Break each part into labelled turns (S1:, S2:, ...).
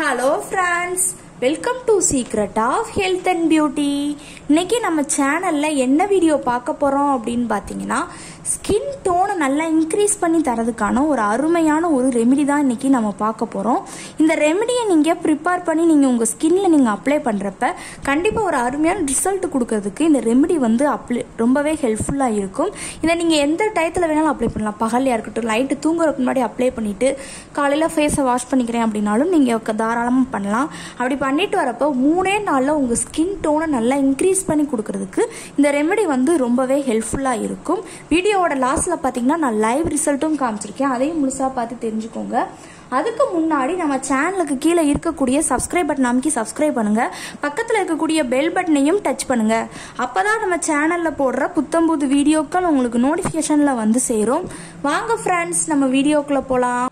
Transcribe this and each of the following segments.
S1: hello friends welcome to secret of health and beauty இன்னைக்கு நம்ம சேனலில் என்ன வீடியோ பார்க்க போகிறோம் அப்படின்னு பார்த்தீங்கன்னா ஸ்கின் டோனை நல்லா இன்க்ரீஸ் பண்ணி தரதுக்கான ஒரு அருமையான ஒரு ரெமெடி தான் இன்னைக்கு நம்ம பார்க்க போகிறோம் இந்த ரெமெடியை நீங்கள் ப்ரிப்பேர் பண்ணி நீங்கள் உங்கள் ஸ்கின்ல நீங்கள் அப்ளை பண்ணுறப்ப கண்டிப்பாக ஒரு அருமையான ரிசல்ட் கொடுக்கறதுக்கு இந்த ரெமெடி வந்து அப்ளை ரொம்பவே ஹெல்ப்ஃபுல்லாக இருக்கும் இதை நீங்கள் எந்த டயத்தில் வேணாலும் அப்ளை பண்ணலாம் பகல்லையாக இருக்கட்டும் நைட்டு தூங்குறதுக்கு முன்னாடி அப்ளை பண்ணிவிட்டு காலையில் ஃபேஸை வாஷ் பண்ணிக்கிறேன் அப்படின்னாலும் நீங்கள் தாராளமாக பண்ணலாம் அப்படி பண்ணிட்டு வரப்போ மூணே நாளில் உங்கள் ஸ்கின் டோனை நல்லா இன்க்ரீஸ் பண்ணி கொடுக்கறதுக்கு இந்த ரெமெடி வந்து ரொம்பவே ஹெல்ப்ஃபுல்லாக இருக்கும் வீடியோவோட லாஸ்ட்டில் பார்த்தீங்கன்னா நான் லைவ் ரிசல்ட்டும் காமிச்சிருக்கேன் அதையும் முழுசாக பார்த்து தெரிஞ்சுக்கோங்க அதுக்கு முன்னாடி நம்ம சேனலுக்கு கீழே இருக்கக்கூடிய சப்ஸ்கிரைப் பட்டன் அமைக்கி சப்ஸ்கிரைப் பண்ணுங்க பக்கத்தில் இருக்கக்கூடிய பெல் பட்டனையும் டச் பண்ணுங்க அப்பதான் நம்ம சேனலில் போடுற புத்தம்புது வீடியோக்கள் உங்களுக்கு நோட்டிஃபிகேஷனில் வந்து சேரும் வாங்க ஃப்ரெண்ட்ஸ் நம்ம வீடியோக்குள்ளே போகலாம்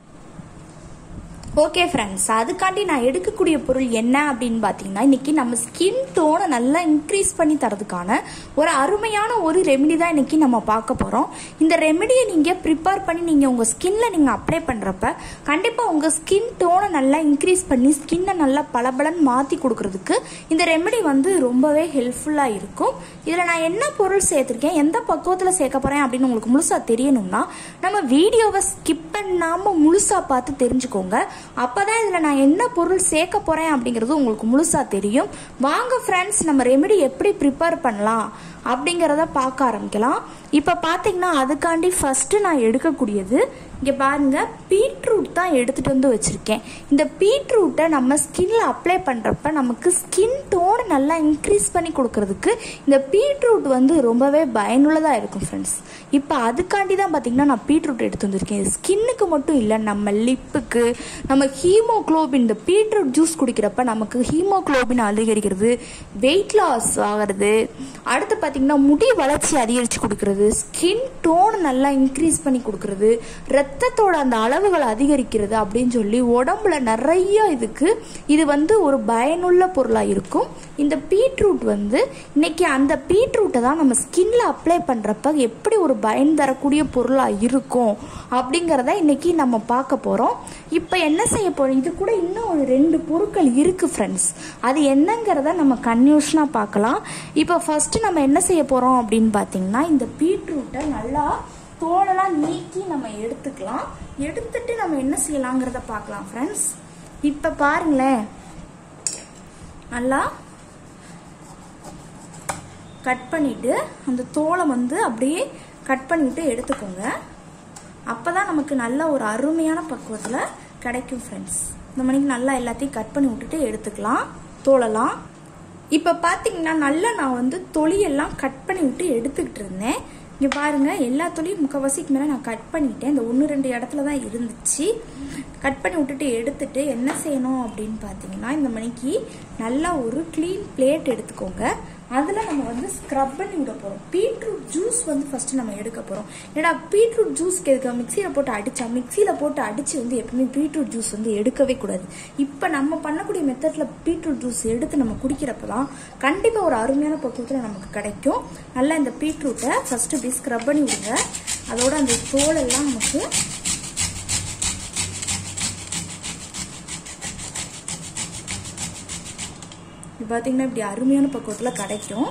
S1: ஓகே ஃப்ரெண்ட்ஸ் அதுக்காண்டி நான் எடுக்கக்கூடிய பொருள் என்ன அப்படின்னு பார்த்தீங்கன்னா இன்னைக்கு நம்ம ஸ்கின் டோனை நல்லா இன்க்ரீஸ் பண்ணி தரதுக்கான ஒரு அருமையான ஒரு ரெமெடி தான் இன்னைக்கு நம்ம பார்க்க போகிறோம் இந்த ரெமெடியை நீங்கள் ப்ரிப்பேர் பண்ணி நீங்கள் உங்கள் ஸ்கின்ல நீங்கள் அப்ளை பண்ணுறப்ப கண்டிப்பாக உங்கள் ஸ்கின் டோனை நல்லா இன்க்ரீஸ் பண்ணி ஸ்கின்னை நல்லா பளபளன்னு மாற்றி கொடுக்கறதுக்கு இந்த ரெமெடி வந்து ரொம்பவே ஹெல்ப்ஃபுல்லாக இருக்கும் இதில் நான் என்ன பொருள் சேர்த்துருக்கேன் எந்த பக்குவத்தில் சேர்க்க போகிறேன் அப்படின்னு உங்களுக்கு முழுசாக தெரியணும்னா நம்ம வீடியோவை ஸ்கிப் பண்ணாமல் முழுசாக பார்த்து தெரிஞ்சுக்கோங்க அப்பதான் இதுல நான் என்ன பொருள் சேர்க்க போறேன் அப்படிங்கிறது உங்களுக்கு முழுசா தெரியும் வாங்க ஃப்ரெண்ட்ஸ் நம்ம ரெமெடி எப்படி ப்ரிப்பேர் பண்ணலாம் அப்படிங்கிறத பார்க்க ஆரம்பிக்கலாம் இப்போ பார்த்தீங்கன்னா அதுக்காண்டி ஃபர்ஸ்ட் நான் எடுக்கக்கூடியது இங்கே பாருங்க பீட்ரூட் தான் எடுத்துட்டு வந்து வச்சிருக்கேன் இந்த பீட்ரூட்டை நம்ம ஸ்கின்ல அப்ளை பண்றப்ப நமக்கு ஸ்கின் டோன் நல்லா இன்க்ரீஸ் பண்ணி கொடுக்கறதுக்கு இந்த பீட்ரூட் வந்து ரொம்பவே பயனுள்ளதாக இருக்கும் ஃப்ரெண்ட்ஸ் இப்போ அதுக்காண்டி தான் பார்த்தீங்கன்னா நான் பீட்ரூட் எடுத்து வந்திருக்கேன் ஸ்கின்னுக்கு மட்டும் இல்லை நம்ம லிப்புக்கு நம்ம ஹீமோக்ளோபின் இந்த பீட்ரூட் ஜூஸ் குடிக்கிறப்ப நமக்கு ஹீமோக்ளோபின் அதிகரிக்கிறது வெயிட் லாஸ் ஆகிறது அடுத்து பார்த்தீங்கன்னா முடி வளர்ச்சி அதிகரித்து கொடுக்கறது ஸ்கின் டோன் நல்லா இன்க்ரீஸ் பண்ணி கொடுக்கறது ரத்தத்தோட அந்த அளவுகள் அதிகரிக்கிறது அப்படின்னு சொல்லி உடம்புல நிறைய இதுக்கு இது வந்து ஒரு பயனுள்ள பொருளாக இருக்கும் இந்த பீட்ரூட் வந்து இன்னைக்கு அந்த பீட்ரூட்டை தான் நம்ம ஸ்கின்ல அப்ளை பண்ணுறப்ப எப்படி ஒரு பயன் தரக்கூடிய பொருளாக இருக்கும் அப்படிங்கிறத இன்னைக்கு நம்ம பார்க்க போகிறோம் இப்போ என்ன செய்ய போகிறோம் இது கூட இன்னும் ஒரு ரெண்டு பொருட்கள் இருக்குது ஃப்ரெண்ட்ஸ் அது என்னங்கிறத நம்ம கன்யூஷனாக பார்க்கலாம் இப்போ ஃபஸ்ட்டு நம்ம என்ன செய்ய போகிறோம் அப்படின்னு பார்த்தீங்கன்னா இந்த பீட்ரூட்டை நல்லா தோலெல்லாம் நீக்கி நம்ம எடுத்துக்கலாம் எடுத்துட்டு நம்ம என்ன செய்யலாங்கிறத பார்க்கலாம் ஃப்ரெண்ட்ஸ் இப்போ பாருங்களேன் நல்லா கட் பண்ணிட்டு அந்த தோலை வந்து அப்படியே கட் பண்ணிட்டு எடுத்துக்கோங்க அப்பதான் நமக்கு நல்ல ஒரு அருமையான பக்குவத்தில் கிடைக்கும் ஃப்ரெண்ட்ஸ் இந்த மணிக்கு நல்லா எல்லாத்தையும் கட் பண்ணி விட்டுட்டு எடுத்துக்கலாம் தோலெல்லாம் இப்போ பார்த்தீங்கன்னா நல்லா நான் வந்து தொலியெல்லாம் கட் பண்ணி விட்டு எடுத்துக்கிட்டு இருந்தேன் இங்கே பாருங்க எல்லா தொழிலும் முக்கால்வாசிக்கு மேலே நான் கட் பண்ணிட்டேன் இந்த ஒன்று ரெண்டு இடத்துல தான் இருந்துச்சு கட் பண்ணி விட்டுட்டு எடுத்துட்டு என்ன செய்யணும் அப்படின்னு பார்த்தீங்கன்னா இந்த மணிக்கு நல்லா ஒரு க்ளீன் பிளேட் எடுத்துக்கோங்க அதில் நம்ம வந்து ஸ்க்ரப் பண்ணி விட போகிறோம் பீட்ரூட் ஜூஸ் வந்து ஃபஸ்ட்டு நம்ம எடுக்க போகிறோம் ஏன்னா பீட்ரூட் ஜூஸ்க்கு எதுக்கு மிக்சியில் போட்டு அடித்தா மிக்சியில் போட்டு அடித்து வந்து எப்பவுமே பீட்ரூட் ஜூஸ் வந்து எடுக்கவே கூடாது இப்போ நம்ம பண்ணக்கூடிய மெத்தடில் பீட்ரூட் ஜூஸ் எடுத்து நம்ம குடிக்கிறப்ப தான் கண்டிப்பாக ஒரு அருமையான பக்குவத்தில் நமக்கு கிடைக்கும் நல்லா இந்த பீட்ரூட்டை ஃபஸ்ட்டு இப்படி ஸ்க்ரப் பண்ணி விடுங்க அதோட அந்த தோலெல்லாம் நமக்கு இது பார்த்தீங்கன்னா இப்படி அருமையான பக்குவத்தில் கிடைக்கும்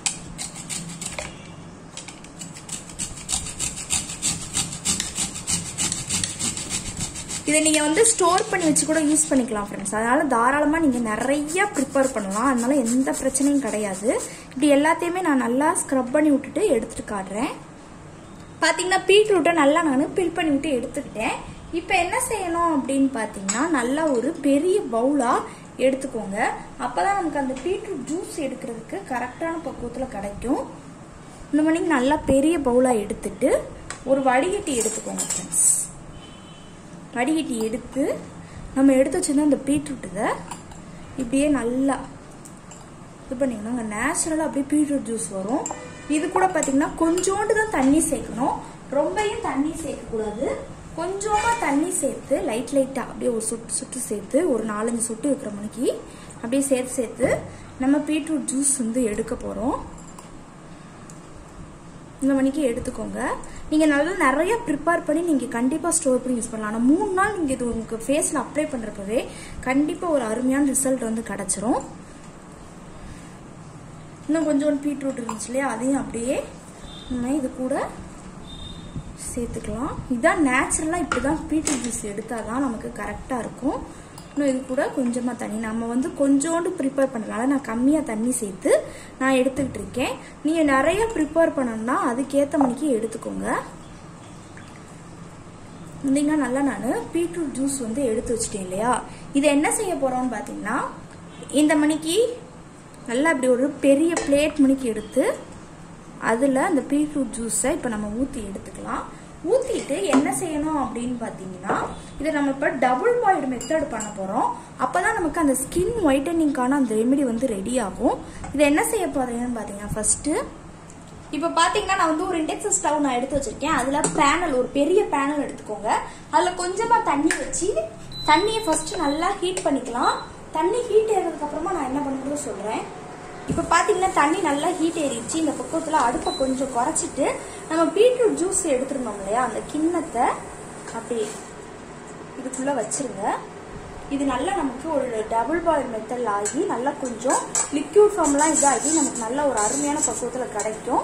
S1: இதை நீங்கள் வந்து ஸ்டோர் பண்ணி வச்சு கூட யூஸ் பண்ணிக்கலாம் ஃப்ரெண்ட்ஸ் அதனால தாராளமாக நீங்கள் நிறைய ப்ரிப்பேர் பண்ணலாம் அதனால எந்த பிரச்சனையும் கிடையாது இப்படி எல்லாத்தையுமே நான் நல்லா ஸ்க்ரப் பண்ணி விட்டுட்டு எடுத்துட்டு காட்டுறேன் பார்த்தீங்கன்னா பீட்ரூட்டை நல்லா நான் பில் பண்ணி விட்டு எடுத்துக்கிட்டேன் இப்போ என்ன செய்யணும் அப்படின்னு பார்த்தீங்கன்னா நல்லா ஒரு பெரிய பவுலாக எடுத்துக்கோங்க அப்பதான் நமக்கு அந்த பீட்ரூட் ஜூஸ் எடுக்கிறதுக்கு கரெக்டான பக்குவத்தில் கிடைக்கும் இந்த மணிக்கு நல்லா பெரிய பவுலாக எடுத்துட்டு ஒரு வடிகட்டி எடுத்துக்கோங்க ஃப்ரெண்ட்ஸ் வடிகட்டி எடுத்து நம்ம எடுத்து வச்சிருந்த அந்த பீட்ரூட் இதை இப்படியே நல்லா இது பண்ணிங்கன்னா அங்கே நேச்சுரலாக அப்படியே பீட்ரூட் ஜூஸ் வரும் இது கூட பார்த்தீங்கன்னா கொஞ்சோண்டு தான் தண்ணி சேர்க்கணும் ரொம்பையும் தண்ணி சேர்க்கக்கூடாது கொஞ்சமாக தண்ணி சேர்த்து லைட் லைட்டாக அப்படியே ஒரு சுட்டு சுட்டு சேர்த்து ஒரு நாலஞ்சு சுட்டு இருக்கிற மணிக்கு அப்படியே சேர்த்து சேர்த்து நம்ம பீட்ரூட் ஜூஸ் வந்து எடுக்க போகிறோம் இந்த மணிக்கு எடுத்துக்கோங்க நீங்கள் நல்லா நிறைய ப்ரிப்பேர் பண்ணி நீங்கள் கண்டிப்பாக ஸ்டோர் பண்ணி யூஸ் பண்ணலாம் ஆனால் மூணு நாள் நீங்கள் இது உங்களுக்கு ஃபேஸில் அப்ளை பண்ணுறப்பவே கண்டிப்பாக ஒரு அருமையான ரிசல்ட் வந்து கிடச்சிரும் இன்னும் கொஞ்சோண்டு பீட்ரூட் இருந்துச்சு இல்லையா அதையும் அப்படியே நம்ம இது கூட சேர்த்துக்கலாம் இதான் நேச்சுரலாக இப்படி தான் பீட்ரூட் ஜூஸ் எடுத்தால் தான் நமக்கு கரெக்டாக இருக்கும் இன்னும் இது கூட கொஞ்சமாக தண்ணி நம்ம வந்து கொஞ்சோண்டு ப்ரிப்பேர் பண்ணனால நான் கம்மியாக தண்ணி சேர்த்து நான் எடுத்துக்கிட்டு இருக்கேன் நீங்கள் நிறைய ப்ரிப்பேர் பண்ணணும்னா அதுக்கேற்ற மணிக்கு எடுத்துக்கோங்க இருந்தீங்கன்னா நல்லா நான் பீட்ரூட் ஜூஸ் வந்து எடுத்து வச்சிட்டேன் இல்லையா இதை என்ன செய்ய போகிறோம்னு பார்த்தீங்கன்னா இந்த மணிக்கு நல்லா இப்படி ஒரு பெரிய பிளேட் மணிக்கு எடுத்து அதில் அந்த பீட்ரூட் ஜூஸை இப்போ நம்ம ஊற்றி எடுத்துக்கலாம் ஊற்றிட்டு என்ன செய்யணும் அப்படின்னு பார்த்தீங்கன்னா இதை நம்ம இப்போ டபுள் பாயில்டு மெத்தட் பண்ண போகிறோம் அப்போ தான் நமக்கு அந்த ஸ்கின் ஒயிட்டனிங்கான அந்த ரெமெடி வந்து ரெடி ஆகும் இதை என்ன செய்ய போகிறீங்கன்னு பார்த்தீங்கன்னா ஃபஸ்ட்டு இப்போ பார்த்தீங்கன்னா நான் வந்து ஒரு இண்டக்ஷன் ஸ்டவ் நான் எடுத்து வச்சிருக்கேன் அதில் பேனல் ஒரு பெரிய பேனல் எடுத்துக்கோங்க அதில் கொஞ்சமாக தண்ணி வச்சு தண்ணியை ஃபர்ஸ்ட் நல்லா ஹீட் பண்ணிக்கலாம் தண்ணி ஹீட் ஏறதுக்கு அப்புறமா நான் என்ன பண்ணுறது சொல்கிறேன் இப்போ பார்த்தீங்கன்னா தண்ணி நல்லா ஹீட் ஏறிடுச்சு இந்த பக்கத்தில் அடுப்பை கொஞ்சம் குறைச்சிட்டு நம்ம பீட்ரூட் ஜூஸ் எடுத்துருந்தோம் இல்லையா அந்த கிண்ணத்தை அப்படியே இதுக்குள்ளே வச்சிருங்க இது நல்லா நமக்கு ஒரு டபுள் பாயில் மெத்தடில் ஆகி நல்லா கொஞ்சம் லிக்யூட் ஃபார்ம்லாம் இதாகி நமக்கு நல்ல ஒரு அருமையான பக்குவத்தில் கிடைக்கும்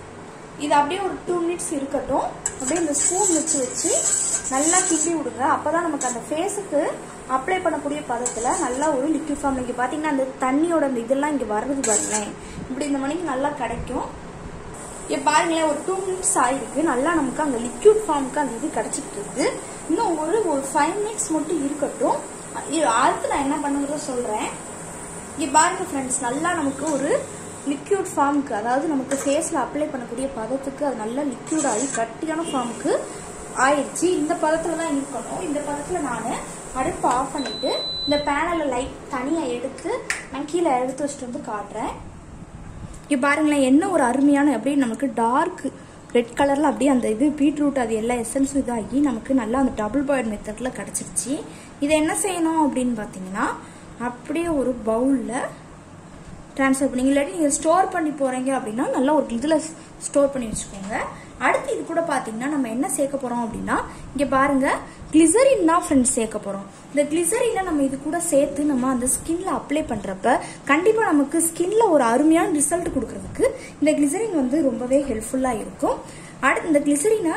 S1: இது அப்படியே ஒரு டூ மினிட்ஸ் இருக்கட்டும் அப்படியே இந்த ஸ்பூன் வச்சு வச்சு நல்லா கிண்டி விடுங்க அப்பதான் நமக்கு அந்த ஃபேஸுக்கு அப்ளை பண்ணக்கூடிய பதத்தில் நல்லா ஒரு லிக்விட் ஃபார்ம் இங்கே பார்த்தீங்கன்னா அந்த தண்ணியோட அந்த இதெல்லாம் இங்கே வர்றது பாருங்களேன் இப்படி இந்த மணிக்கு நல்லா கிடைக்கும் இப்போ பாருங்களேன் ஒரு டூ மினிட்ஸ் ஆயிருக்கு நல்லா நமக்கு அந்த லிக்யூட் ஃபார்முக்கு அந்த இது கிடைச்சிட்டு இருக்கு இன்னும் ஒரு ஒரு ஃபைவ் மினிட்ஸ் மட்டும் இருக்கட்டும் இது அடுத்து நான் என்ன பண்ணுங்கிறத சொல்கிறேன் இங்கே பாருங்க ஃப்ரெண்ட்ஸ் நல்லா நமக்கு ஒரு லிக்யூட் ஃபார்முக்கு அதாவது நமக்கு ஃபேஸில் அப்ளை பண்ணக்கூடிய பதத்துக்கு அது நல்லா லிக்யூட் ஆகி கட்டியான ஃபார்முக்கு ஆயிடுச்சு இந்த பதத்தில் தான் இருக்கணும் இந்த பதத்தில் நான் அடுப்பு ஆஃப் பண்ணிட்டு இந்த பேனலில் லைட் தனியாக எடுத்து நான் கீழே எடுத்து வச்சுட்டு வந்து காட்டுறேன் இங்கே பாருங்களேன் என்ன ஒரு அருமையான அப்படியே நமக்கு டார்க் ரெட் கலரில் அப்படியே அந்த இது பீட்ரூட் அது எல்லா எசன்ஸும் இதாகி நமக்கு நல்லா அந்த டபுள் பாயில் மெத்தடில் கிடச்சிருச்சு இதை என்ன செய்யணும் அப்படின்னு பார்த்தீங்கன்னா அப்படியே ஒரு பவுலில் ட்ரான்ஸ்ஃபர் பண்ணி இல்லாட்டி நீங்கள் ஸ்டோர் பண்ணி போகிறீங்க அப்படின்னா நல்லா ஒரு இதில் ஸ்டோர் பண்ணி வச்சுக்கோங்க அடுத்து இது கூட பார்த்தீங்கன்னா நம்ம என்ன சேர்க்க போகிறோம் அப்படின்னா இங்கே பாருங்க கிளிசரின் தான் ஃப்ரெண்ட்ஸ் சேர்க்க போகிறோம் இந்த கிளிசரினை நம்ம இது கூட சேர்த்து நம்ம அந்த ஸ்கின்ல அப்ளை பண்ணுறப்ப கண்டிப்பாக நமக்கு ஸ்கின்ல ஒரு அருமையான ரிசல்ட் கொடுக்கறதுக்கு இந்த கிளிசரின் வந்து ரொம்பவே ஹெல்ப்ஃபுல்லாக இருக்கும் அடுத்து இந்த கிளிசரினை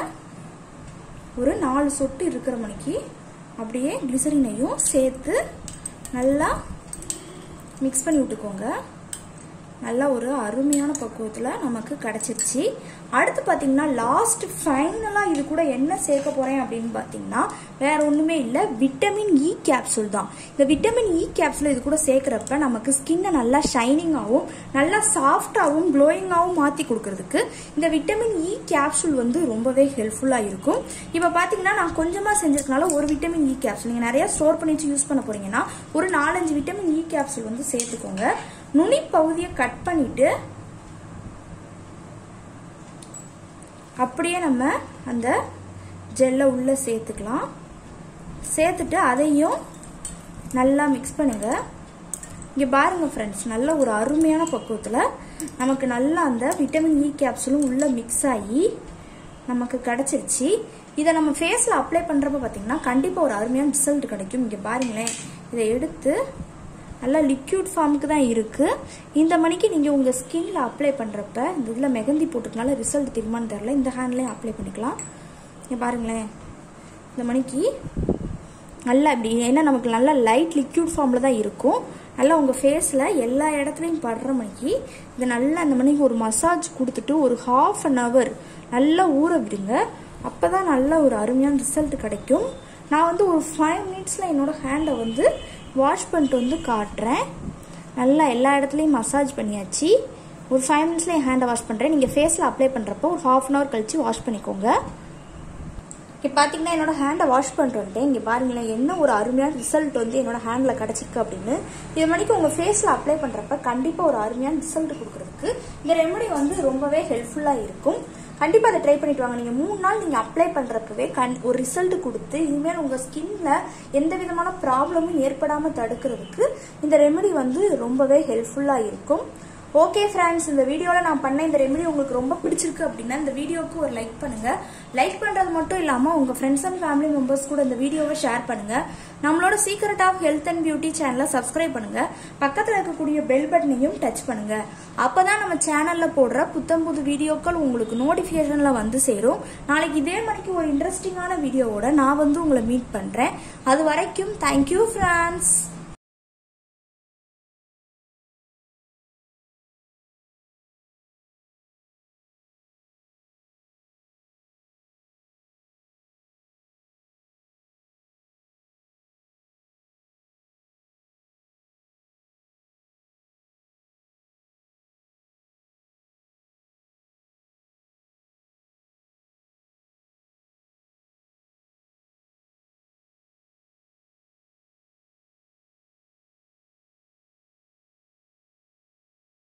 S1: ஒரு நாலு சொட்டு இருக்கிற மணிக்கு அப்படியே கிளிசரினையும் சேர்த்து நல்லா மிக்ஸ் பண்ணி விட்டுக்கோங்க நல்லா ஒரு அருமையான பக்குவத்தில் நமக்கு கிடச்சிருச்சு அடுத்து பார்த்தீங்கன்னா லாஸ்ட் ஃபைனலாக இது கூட என்ன சேர்க்க போகிறேன் அப்படின்னு பார்த்தீங்கன்னா வேற ஒன்றுமே இல்லை விட்டமின் இ கேப்சூல் தான் இந்த விட்டமின் இ கேப்சூல் இது கூட சேர்க்குறப்ப நமக்கு ஸ்கின்னை நல்லா ஷைனிங்காகவும் நல்லா சாஃப்டாகவும் க்ளோயிங்காகவும் மாற்றி கொடுக்கறதுக்கு இந்த விட்டமின் இ கேப்சூல் வந்து ரொம்பவே ஹெல்ப்ஃபுல்லாக இருக்கும் இப்போ பார்த்தீங்கன்னா நான் கொஞ்சமாக செஞ்சிருக்கனால ஒரு விட்டமின் இ கேப்சூல் நீங்கள் நிறைய ஸ்டோர் பண்ணி வச்சு யூஸ் பண்ண போறீங்கன்னா ஒரு நாலஞ்சு விட்டமின் இ கேப்சூல் வந்து சேர்த்துக்கோங்க நுனி பகுதியை கட் பண்ணிட்டு அப்படியே நம்ம அந்த ஜெல்லை உள்ள சேர்த்துக்கலாம் சேர்த்துட்டு அதையும் நல்லா மிக்ஸ் பண்ணுங்க இங்கே பாருங்க ஃப்ரெண்ட்ஸ் நல்ல ஒரு அருமையான பக்குவத்தில் நமக்கு நல்லா அந்த விட்டமின் இ கேப்சூலும் உள்ள மிக்ஸ் ஆகி நமக்கு கிடச்சிருச்சு இதை நம்ம ஃபேஸில் அப்ளை பண்ணுறப்ப பார்த்தீங்கன்னா கண்டிப்பாக ஒரு அருமையான ரிசல்ட் கிடைக்கும் இங்கே பாருங்களேன் இதை எடுத்து நல்லா லிக்யூட் ஃபார்முக்கு தான் இருக்குது இந்த மணிக்கு நீங்கள் உங்கள் ஸ்கின்ல அப்ளை பண்ணுறப்ப இந்த இதில் மெகந்தி போட்டுக்கனால ரிசல்ட் தெரியுமான்னு தெரில இந்த ஹேண்ட்லேயும் அப்ளை பண்ணிக்கலாம் இங்கே பாருங்களேன் இந்த மணிக்கு நல்லா இப்படி ஏன்னா நமக்கு நல்லா லைட் லிக்யூட் ஃபார்மில் தான் இருக்கும் நல்லா உங்கள் ஃபேஸில் எல்லா இடத்துலையும் படுற மணிக்கு இதை நல்லா அந்த மணிக்கு ஒரு மசாஜ் கொடுத்துட்டு ஒரு ஹாஃப் அன் ஹவர் நல்லா ஊற விடுங்க அப்போ தான் நல்ல ஒரு அருமையான ரிசல்ட் கிடைக்கும் நான் வந்து ஒரு ஃபைவ் மினிட்ஸில் என்னோட ஹேண்டை வந்து வாஷ் பண்ணிட்டு வந்து காட்டுறேன் நல்லா எல்லா இடத்துலையும் மசாஜ் பண்ணியாச்சு ஒரு ஃபைவ் மினிட்ஸில் என் ஹேண்டை வாஷ் பண்ணுறேன் நீங்கள் ஃபேஸில் அப்ளை பண்ணுறப்போ ஒரு ஹாஃப் அன் ஹவர் கழிச்சு வாஷ் பண்ணிக்கோங்க இப்போ பார்த்தீங்கன்னா என்னோட ஹேண்டை வாஷ் பண்ணிட்டு வந்துட்டேன் இங்கே பாருங்களேன் என்ன ஒரு அருமையான ரிசல்ட் வந்து என்னோட ஹேண்டில் கிடச்சிருக்கு அப்படின்னு இது மணிக்கு உங்கள் ஃபேஸில் அப்ளை பண்ணுறப்ப கண்டிப்பாக ஒரு அருமையான ரிசல்ட் கொடுக்குறதுக்கு இந்த ரெமடி வந்து ரொம்பவே ஹெல்ப்ஃபுல்லாக இருக்கும் கண்டிப்பாக அதை ட்ரை பண்ணிட்டு வாங்க நீங்கள் மூணு நாள் நீங்கள் அப்ளை பண்ணுறப்பவே கண் ஒரு ரிசல்ட் கொடுத்து இனிமேல் உங்கள் ஸ்கின்ல எந்த விதமான ப்ராப்ளமும் ஏற்படாமல் தடுக்கிறதுக்கு இந்த ரெமெடி வந்து ரொம்பவே ஹெல்ப்ஃபுல்லாக இருக்கும் ஓகே ஃப்ரெண்ட்ஸ் இந்த வீடியோவில் நான் பண்ண இந்த ரெமெடி உங்களுக்கு ரொம்ப பிடிச்சிருக்கு அப்படின்னா இந்த வீடியோவுக்கு ஒரு லைக் பண்ணுங்க லைக் பண்ணுறது மட்டும் இல்லாமல் உங்கள் ஃப்ரெண்ட்ஸ் அண்ட் ஃபேமிலி மெம்பர்ஸ் கூட இந்த வீடியோவை ஷேர் பண்ணுங்க நம்மளோட secret of health and beauty சேனலை சப்ஸ்கிரைப் பண்ணுங்க பக்கத்தில் இருக்கக்கூடிய பெல் பட்டனையும் டச் பண்ணுங்க அப்பதான் நம்ம சேனல்ல போடுற புத்தம் புது வீடியோக்கள் உங்களுக்கு நோட்டிஃபிகேஷன்ல வந்து சேரும் நாளைக்கு இதே மாதிரிக்கு ஒரு இன்ட்ரெஸ்டிங்கான வீடியோவோட நான் வந்து உங்களை மீட் பண்றேன் அது வரைக்கும் தேங்க்யூ ஃப்ரெண்ட்ஸ்